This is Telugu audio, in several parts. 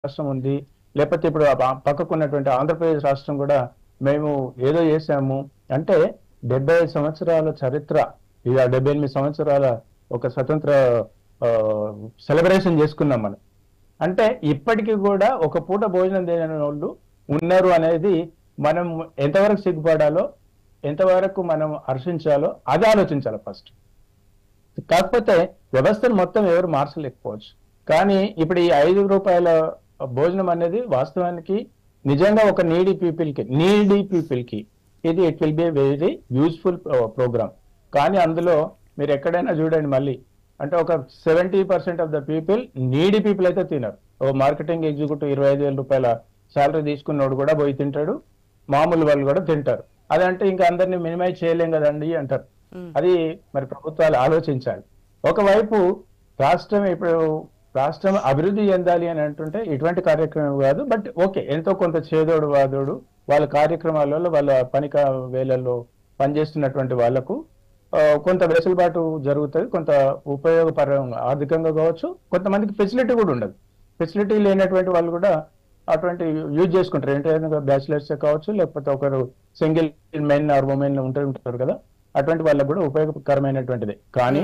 రాష్ట్రం ఉంది లేకపోతే ఇప్పుడు ఆ ప- పక్కకు ఉన్నటువంటి ఆంధ్రప్రదేశ్ రాష్ట్రం కూడా మేము ఏదో చేసాము అంటే డెబ్బై ఐదు సంవత్సరాల చరిత్ర ఇక డెబ్బై ఎనిమిది సంవత్సరాల ఒక స్వతంత్ర సెలబ్రేషన్ చేసుకున్నాం మనం అంటే ఇప్పటికీ కూడా ఒక పూట భోజనం తినని వాళ్ళు ఉన్నారు అనేది మనం ఎంతవరకు సిగ్గుపడాలో ఎంతవరకు మనం హర్షించాలో అది ఆలోచించాలి ఫస్ట్ కాకపోతే వ్యవస్థను మొత్తం ఎవరు మార్చలేకపోవచ్చు కానీ ఇప్పుడు ఈ ఐదు రూపాయల భోజనం అనేది వాస్తవానికి నిజంగా ఒక నీడీ పీపుల్ కి నీడీ పీపుల్ కి ఇది it will be very useful program కానీ అందులో మీరు ఎక్కడైనా చూడండి మళ్ళీ అంటే ఒక seventy percent of the people needy people అయితే తినరు ఓ మార్కెటింగ్ ఎగ్జిక్యూటివ్ ఇరవై ఐదు వేల రూపాయల శాలరీ తీసుకున్నోడు కూడా పోయి తింటాడు మామూలు వాళ్ళు కూడా తింటారు అదంటే ఇంకా అందరినీ మినిమైజ్ చేయలేం కదండి అంటారు అది మరి ప్రభుత్వాలు ఆలోచించాలి ఒకవైపు రాష్ట్రం ఇప్పుడు రాష్ట్రం అభివృద్ధి చెందాలి అని అంటుంటే ఇటువంటి కార్యక్రమం కాదు బట్ ఓకే ఎంతో కొంత చేదోడు వాదోడు వాళ్ళ కార్యక్రమాలలో వాళ్ళ పని కా- వేళల్లో పనిచేస్తున్నటువంటి వాళ్ళకు ఆ, కొంత వెసులుబాటు జరుగుతుంది కొంత ఉపయోగపరంగా ఆర్థికంగా కావచ్చు కొంతమందికి ఫెసిలిటీ కూడా ఉండదు ఫెసిలిటీ లేనటువంటి వాళ్ళు కూడా అటువంటి యూజ్ చేసుకుంటారు ఏంటంటే బ్యాచిలర్స్ కావచ్చు లేకపోతే ఒకరు సింగిల్ మెన్ ఆర్ ఉమెన్ ఉంటూ ఉంటారు కదా అటువంటి వాళ్ళకు కూడా ఉపయోగకరమైనటువంటిది కానీ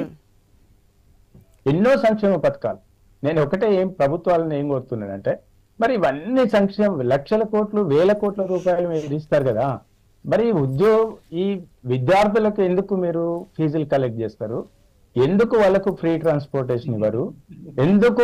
ఎన్నో సంక్షేమ పథకాలు నేను ఒకటే ఏం ప్రభుత్వాలను ఏం కోరుతున్నానంటే మరి ఇవన్నీ సంక్షేమ లక్షల కోట్లు వేల కోట్ల రూపాయలు మీరు ఇస్తారు కదా మరి ఉద్యోగ ఈ విద్యార్థులకు ఎందుకు మీరు ఫీజులు కలెక్ట్ చేస్తారు ఎందుకు వాళ్ళకు ఫ్రీ ట్రాన్స్పోర్టేషన్ ఇవ్వరు ఎందుకు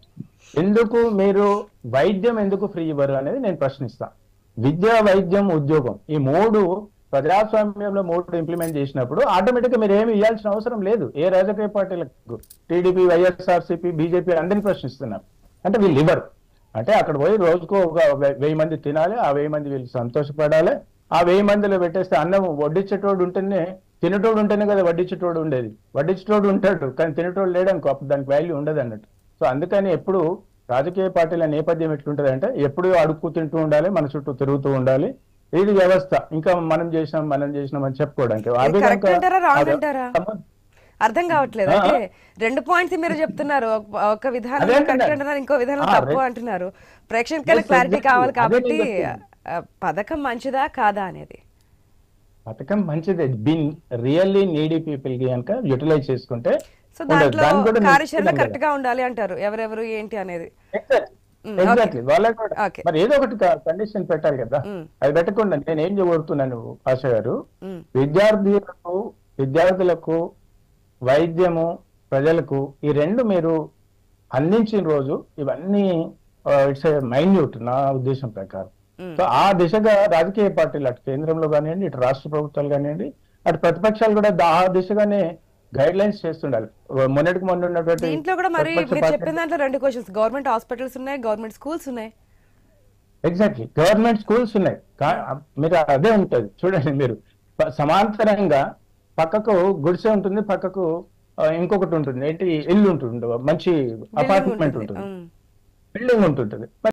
ఎందుకు మీరు వైద్యం ఎందుకు ఫ్రీ ఇవ్వరు అనేది నేను ప్రశ్నిస్తా విద్య వైద్యం ఉద్యోగం ఈ మూడు ప్రజాస్వామ్యంలో మూడు ఇంప్లిమెంట్ చేసినప్పుడు ఆటోమేటిక్ గా మీరు ఏమి ఇవ్వాల్సిన అవసరం లేదు ఏ రాజకీయ పార్టీలకు టీడీపీ వైఎస్ఆర్సీపీ బీజేపీ అందరిని ప్రశ్నిస్తున్నారు అంటే వీళ్ళు ఇవ్వరు అంటే అక్కడ పోయి రోజుకు ఒక వె- వెయ్యి మంది తినాలి ఆ వెయ్యి మంది వీళ్ళు సంతోషపడాలి ఆ వెయ్యి మందిలో పెట్టేస్తే అన్నం వడ్డించేటోడు ఉంటేనే తినేటోడు ఉంటేనే కదా వడ్డించేటోడు ఉండేది వడ్డించేటోడు ఉంటాడు కానీ తినేటోడు లేడనుకో అప్పుడు దానికి వాల్యూ ఉండదు అన్నట్టు సో అందుకని ఎప్పుడు రాజకీయ పార్టీల నేపథ్యం ఎట్లుంటది అంటే ఎప్పుడు అడుక్కు తింటూ ఉండాలి మన చుట్టూ తిరుగుతూ ఉండాలి ఇది వ్యవస్థ ఇంకా మనం చేసినాం మనం చేసినాం అని చెప్పుకోవడానికి అదే కరెక్ట్ కనుక- అంటారా రాంగ్ అదే- అంటారా అర్థం కావట్లేదు ఆ, అంటే రెండు పాయింట్స్ మీరు చెప్తున్నారు ఒక- ఒక విధానం అదే కరెక్ట్ అంటున్నా. అంటున్నారు ఇంకో విధానం ఆ, తప్పు రె- అంటున్నారు ప్రేక్షకులకు Yes, క్లారిటీ exactly. కావాలి అదే కాబట్టి నేను చెప్తున్నా. ఆ, పథకం మంచిదా కాదా అనేది పథకం మంచిదే బిన్ రియల్లీ నీడీ పీపుల్ కి కనుక యూటిలైజ్ చేసుకుంటే సో ఉండదు. దాంట్లో దాన్ని కూడా నేను కార్యాచరణ చెప్తున్నాను కరెక్ట్ గా ఉండాలి అంటారు ఎవరెవరు ఏంటి అనేది Mm, ఎగ్జాక్ట్లీ వాళ్ళకి కూడా Okay. మరి ఏదో ఒకటి కండిషన్ పెట్టాలి కదా Mm. అది పెట్టకుండా నేను ఏం కోరుతున్నాను ఆశ గారు Mm. విద్యార్థులకు విద్యార్థులకు వైద్యము ప్రజలకు ఈ రెండు మీరు అందించిన రోజు ఇవన్నీ ఇట్స్ మైన్యూట్ నా ఉద్దేశం ప్రకారం Mm. సో ఆ దిశగా రాజకీయ పార్టీలు అటు కేంద్రంలో కానివ్వండి ఇటు రాష్ట్ర ప్రభుత్వాలు కానివ్వండి అటు ప్రతిపక్షాలు కూడా దా- ఆ దిశగానే గైడ్ లైన్స్ చేస్తుండాలి మొన్నటికి మొన్న ఉన్నటువంటి దీంట్లో కూడా మరి ప్రతిపక్ష మీరు పార్టీ- చెప్పిన దాంట్లో రెండు క్వశ్చన్స్ గవర్నమెంట్ హాస్పిటల్స్ ఉన్నాయి గవర్నమెంట్ స్కూల్స్ ఉన్నాయి ఎగ్జాక్ట్లీ గవర్నమెంట్ స్కూల్స్ ఉన్నాయి కా- మీరు అదే ఉంటది చూడండి మీరు ప- సమాంతరంగా పక్కకు గుడిసె ఉంటుంది పక్కకు ఆ, ఇంకొకటి ఉంటుంది ఏంటి ఇల్లు ఉంటుంది మంచి Building అపార్ట్మెంట్ ఉంటుంది. ఉంటుంది Mm. బిల్డింగ్ ఉంటుంటుంది